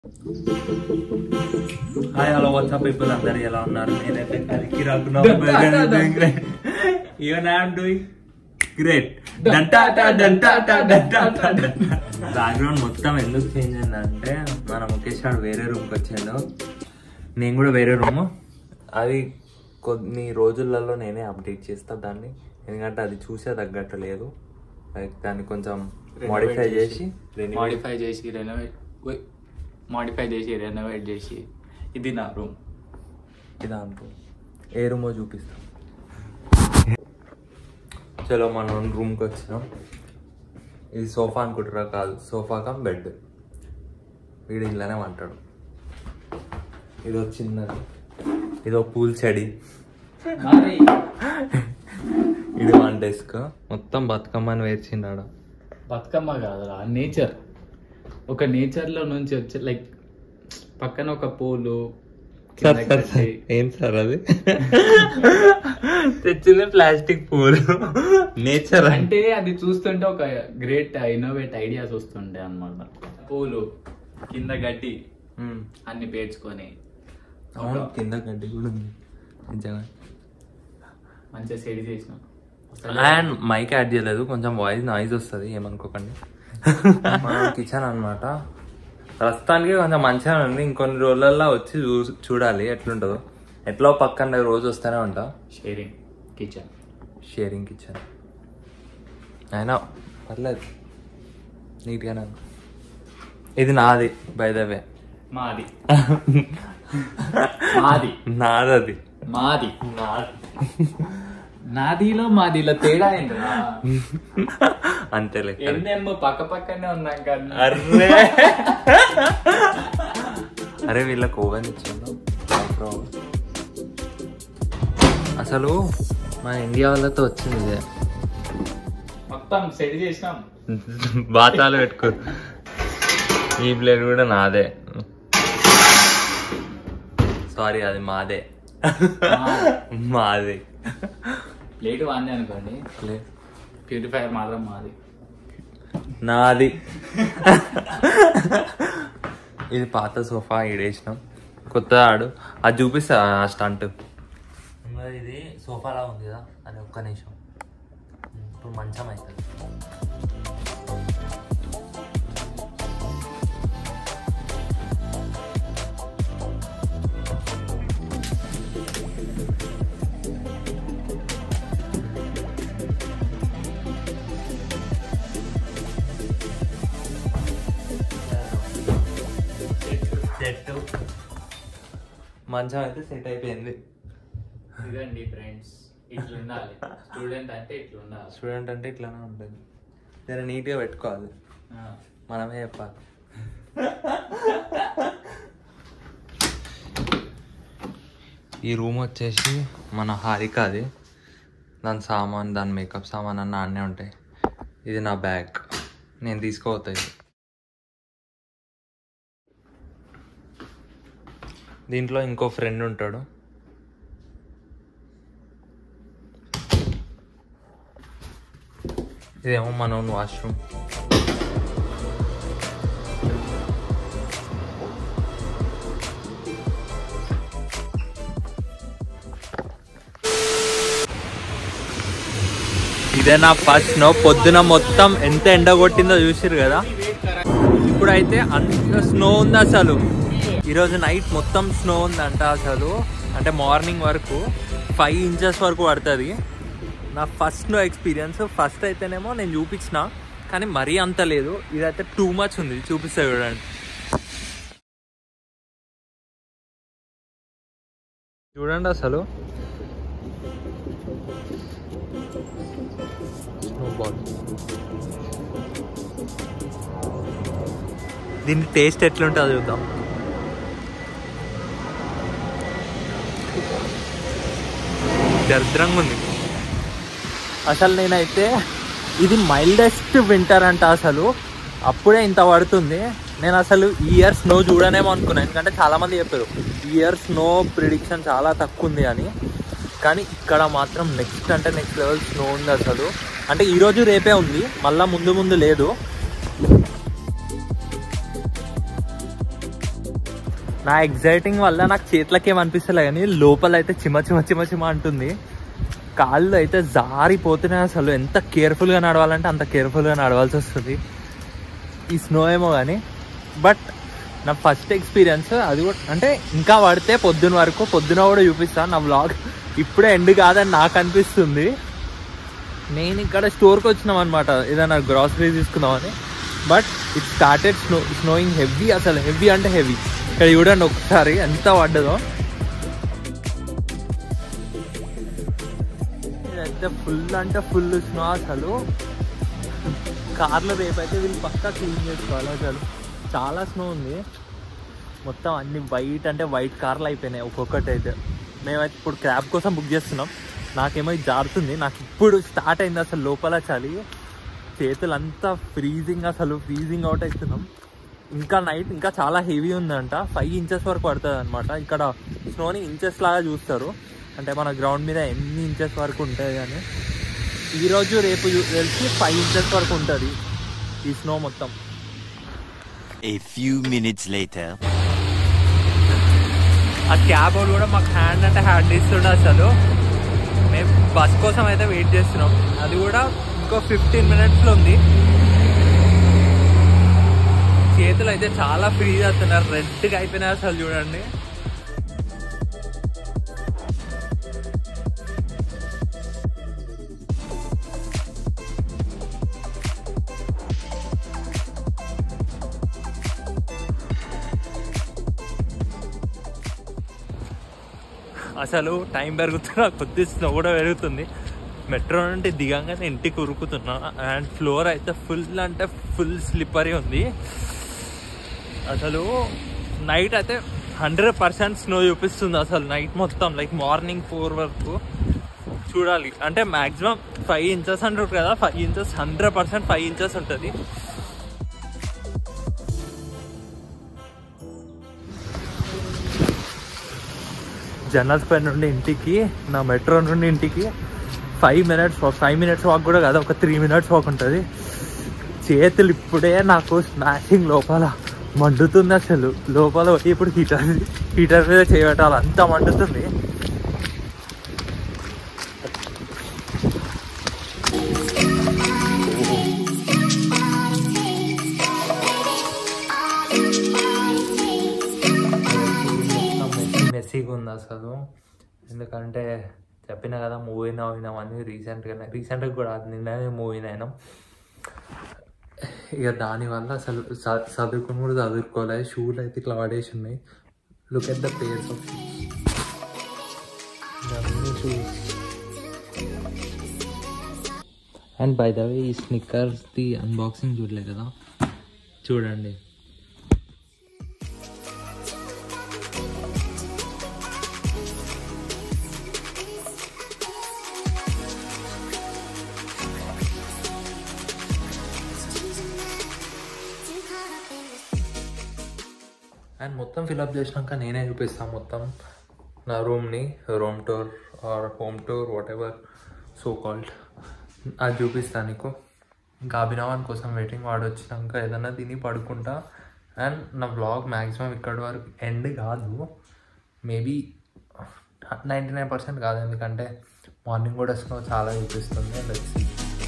Hi hello WhatsApp people అందరు ఎలా ఉన్నారు నేనైతే కలికి రాకున్నా even I'm doing great background మొత్తం ఎందుకు చేంజ్ అయిందంటే మన ముఖేష్ గారు వేరే రూమ్కి వచ్చిండు నేను కూడా వేరే రూమ్ అది కొన్ని రోజులలో నేనే అప్డేట్ చేస్తా దాన్ని ఎందుకంటే అది చూసే తగ్గట్టు లేదు లైక్ దాన్ని కొంచెం మాడిఫై చేసి మాడిఫై చేసి రెనోవేట్ మాడిఫై చేసి రెనోవేట్ చేసి ఇది నా రూమ్ ఇదంతా ఏ రూమో చూపిస్తాం చలో మనం రూమ్కి వచ్చినాం ఇది సోఫా అనుకుంటారా కాదు సోఫా కమ్ బెడ్ వీడు ఇలానే అంటాడు ఇదో చిన్నది ఇదో పూల్ చెడి ఇది వన్ డెస్క్ మొత్తం బతుకమ్మని వేర్చిండాడు బతుకమ్మ కాదురా నేచర్ ఒక నేచర్ లో నుంచి వచ్చే లైక్ పక్కన ఒక పూలు కింద కట్టి, ఏం సార్ అది తెచ్చింది ప్లాస్టిక్ పూలు నేచర్ అంటే అది చూస్తుంటే ఒక గ్రేట్ ఇన్నోవేట్ ఐడియాస్ వస్తుండే అన్నమాట పూలు కింద గడ్డి అన్ని పేర్చుకొని అవును కింద గడ్డి కూడా ఉంది నిజంగా మంచిగా సెడి చేసిన అండ్ మైక్ యాడ్ చేయలేదు కొంచెం వాయిస్ నాయిస్ వస్తుంది ఏమనుకోకండి మన కిచెన్ అన్నమాట ప్రస్తుతానికి కొంచెం మంచిగా ఉంది ఇంకొన్ని రోజులలో వచ్చి చూ చూడాలి ఎట్లుంటుందో ఎట్లా పక్కన రోజు వస్తూనే ఉంటా షేరింగ్ కిచెన్ షేరింగ్ కిచెన్ అయినా పర్లేదు నీట్గానే ఉంది ఇది నాది బై ద వే మాది మాది నాదది మాది నాది నాదిలో మాదిలో తేడా ఏంటరా అంతేలే ఎన్నెమ్మ పక్క పక్కనే ఉన్నాం కానీ అర్రే అరే వీళ్ళకి ఓవెన్ ఇచ్చాను అసలు మన ఇండియా వాళ్ళతో వచ్చింది ఇదే మొత్తం సెట్ చేసినాం బాతాలు పెట్టుకో ఈ ప్లేట్ కూడా నాదే సారీ అది మాదే మాది ప్లేట్ వాంది అనుకోండి ప్లేట్ ప్యూరిఫైయర్ మాత్రం మాది నాది ఇది పాత సోఫా ఈడేసినాం కొత్త ఆడు అది చూపిస్తా ఆ స్టంట్ ఇది సోఫాలా ఉంది కదా అది ఒక్క నిమిషం ఇప్పుడు మంచం అవుతుంది సెట్ మంచం అయితే సెట్ అయిపోయింది ఇదండి ఫ్రెండ్స్ ఇట్లా ఉండాలి స్టూడెంట్ అంటే ఇట్లా ఉండాలి స్టూడెంట్ అంటే ఇట్లానే ఉంటుంది నేను నీట్గా పెట్టుకోవాలి ఆ. మనమే చెప్పాలి ఈ రూమ్ వచ్చేసి మన హారికాది దాని సామాన్ దాని మేకప్ సామాన్ అన్న అన్నీ ఉంటాయి ఇది నా బ్యాగ్ నేను తీసుకోపోతాయి దీంట్లో ఇంకో ఫ్రెండ్ ఉంటాడు ఇదేమో మన ఓన్ వాష్రూమ్ ఇదే నా ఫస్ట్ స్నో పొద్దున మొత్తం ఎంత ఎండ కొట్టిందో చూసిరు కదా ఇప్పుడైతే అంత స్నో ఉంది అసలు ఈరోజు నైట్ మొత్తం స్నో ఉందంట అసలు అంటే మార్నింగ్ వరకు ఫైవ్ ఇంచెస్ వరకు పడుతుంది నా ఫస్ట్ స్నో ఎక్స్పీరియన్స్ ఫస్ట్ అయితేనేమో నేను చూపించిన కానీ మరీ అంత లేదు ఇదైతే టూ మచ్ ఉంది చూపిస్తా చూడండి చూడండి అసలు స్నోబాల్ దీని టేస్ట్ ఎట్లుంటుందో చూద్దాం దరిద్రంగా ఉంది అసలు నేనైతే ఇది మైల్డెస్ట్ వింటర్ అంట అసలు అప్పుడే ఇంత పడుతుంది నేను అసలు ఈ ఇయర్ స్నో చూడనేమో అనుకున్నాను ఎందుకంటే చాలా మంది చెప్పారు ఈ ఇయర్ స్నో ప్రిడిక్షన్ చాలా తక్కువ ఉంది అని కానీ ఇక్కడ మాత్రం నెక్స్ట్ అంటే నెక్స్ట్ లెవెల్ స్నో ఉంది అసలు అంటే ఈరోజు రేపే ఉంది మళ్ళా ముందు ముందు లేదు నా ఎగ్జైటింగ్ వల్ల నాకు చేతులకి ఏమనిపిస్తలే కానీ లోపల అయితే చిమ చిమ చిమ చిమ అంటుంది కాళ్ళు అయితే జారిపోతున్నాయి అసలు ఎంత కేర్ఫుల్గా నడవాలంటే అంత కేర్ఫుల్గా నడవాల్సి వస్తుంది ఈ స్నో ఏమో కానీ బట్ నా ఫస్ట్ ఎక్స్పీరియన్స్ అది కూడా అంటే ఇంకా పడితే పొద్దున వరకు పొద్దున కూడా చూపిస్తాను నా వ్లాగ్ ఇప్పుడే ఎండ్ కాదని నాకు అనిపిస్తుంది నేను ఇక్కడ స్టోర్కి వచ్చినాం అనమాట ఏదైనా గ్రాసరీ తీసుకుందామని but it started snow snowing heavy అసలు హెవీ అంటే హెవీ ఇక్కడ చూడండి ఒకసారి ఎంత పడ్డదో ఇదైతే ఫుల్ అంటే ఫుల్ స్నో అసలు కార్లో రేపైతే వీళ్ళు పక్కా క్లీన్ చేసుకోవాలి అసలు చాలా స్నో ఉంది మొత్తం అన్ని వైట్ అంటే వైట్ కార్లు అయిపోయినాయి ఒక్కొక్కటి అయితే మేమైతే ఇప్పుడు క్యాబ్ కోసం బుక్ చేస్తున్నాం నాకేమో ఇది జారుతుంది నాకు ఇప్పుడు స్టార్ట్ అయింది అసలు లోపల చలి చేతులు అంతా ఫ్రీజింగ్ అసలు ఫ్రీజింగ్ అవుట్ అవుతున్నాం ఇంకా నైట్ ఇంకా చాలా హెవీ ఉందంట ఫైవ్ ఇంచెస్ వరకు పడుతుంది అనమాట ఇక్కడ స్నోని ఇంచెస్ లాగా చూస్తారు అంటే మన గ్రౌండ్ మీద ఎన్ని ఇంచెస్ వరకు ఉంటుంది అని ఈరోజు రేపు చూ- తెలిసి ఫైవ్ ఇంచెస్ వరకు ఉంటుంది ఈ స్నో మొత్తం A few minutes later. ఆ క్యాబ్ వాడు కూడా మాకు హ్యాండ్ అంటే హ్యాండ్ ఇస్తుండే అసలు మేము బస్ కోసం అయితే వెయిట్ చేస్తున్నాం అది కూడా ఇంకో ఫిఫ్టీన్ మినిట్స్లో ఉంది చేతులు అయితే చాలా ఫ్రీ అవుతున్నారు రెడ్గా అయిపోయినాయి అసలు చూడండి అసలు టైం పెరుగుతున్నా కొద్ది స్నో కూడా పెరుగుతుంది మెట్రో నుండి దిగంగానే ఇంటికి ఉరుకుతున్నా అండ్ ఫ్లోర్ అయితే ఫుల్ అంటే ఫుల్ స్లిప్పరీ ఉంది అసలు నైట్ అయితే హండ్రెడ్ పర్సెంట్ స్నో చూపిస్తుంది అసలు నైట్ మొత్తం లైక్ మార్నింగ్ ఫోర్ వరకు చూడాలి అంటే మాక్సిమం ఫైవ్ ఇంచెస్ అంటారు కదా five inches hundred percent five inches ఉంటుంది జనరల్ పై నుండి ఇంటికి నా మెట్రో నుండి ఇంటికి five minutes five minutes walk కూడా కాదు ఒక త్రీ మినిట్స్ వాక్ ఉంటుంది చేతులు ఇప్పుడే నాకు స్మాషింగ్ లోపల మండుతుంది అసలు లోపల పోయి ఇప్పుడు హీటర్ హీటర్ మీద చేయబెట్టాలి అంత మండుతుంది మెస్సీగా ఉంది అసలు ఎందుకంటే చెప్పిన కదా మూవీ నవ్వినామని రీసెంట్గా రీసెంట్గా కూడా నిన్ననే మూవీ అయినాం ఇక దానివల్ల అసలు చ- చదువుకుని కూడా చదువుకోలేదు షూలు అయితే ఇట్లా పడేసి ఉన్నాయి look at the pairs of shoes and by the way ఈ స్నిక్కర్స్ది అన్బాక్సింగ్ చూడలేదు కదా చూడండి అండ్ మొత్తం ఫిలప్ చేసినాక నేనే చూపిస్తాను మొత్తం నా రూమ్ని room tour or home tour whatever so called అది చూపిస్తాను నీకు ఇంకా అభినవన్ కోసం వెయిటింగ్ వాడు వచ్చినాక ఏదైనా తిని పడుకుంటా అండ్ నా బ్లాగ్ మ్యాక్సిమం ఇక్కడి వరకు ఎండ్ కాదు మేబీ నైంటీ నైన్ పర్సెంట్ కాదు ఎందుకంటే మార్నింగ్ కూడా స్నో చాలా చూపిస్తుంది అండ్ వచ్చి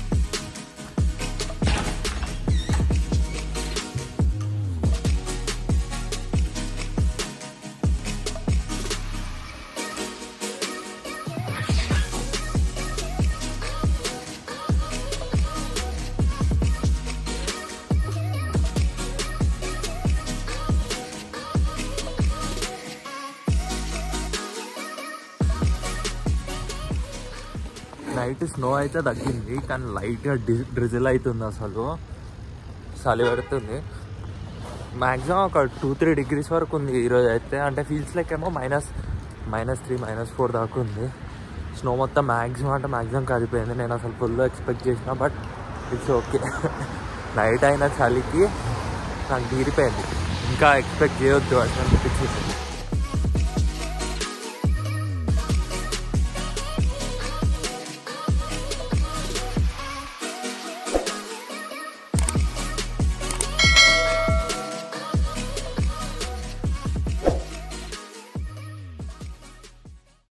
నైట్ స్నో అయితే తగ్గింది కానీ లైట్గా డి డ్రిజిల్ అవుతుంది అసలు చలి పెడుతుంది మ్యాక్సిమం ఒక టూ త్రీ డిగ్రీస్ వరకు ఉంది ఈరోజు అయితే అంటే ఫీల్స్ లెక్క ఏమో minus minus three minus four దాకా ఉంది స్నో మొత్తం మ్యాక్సిమం అంటే మ్యాక్సిమం కాలిపోయింది నేను అసలు ఫుల్ ఎక్స్పెక్ట్ చేసిన బట్ ఇట్స్ ఓకే నైట్ అయిన చలికి నాకు తీరిపోయింది ఇంకా ఎక్స్పెక్ట్ చేయొద్దు అట్లా అనిపించింది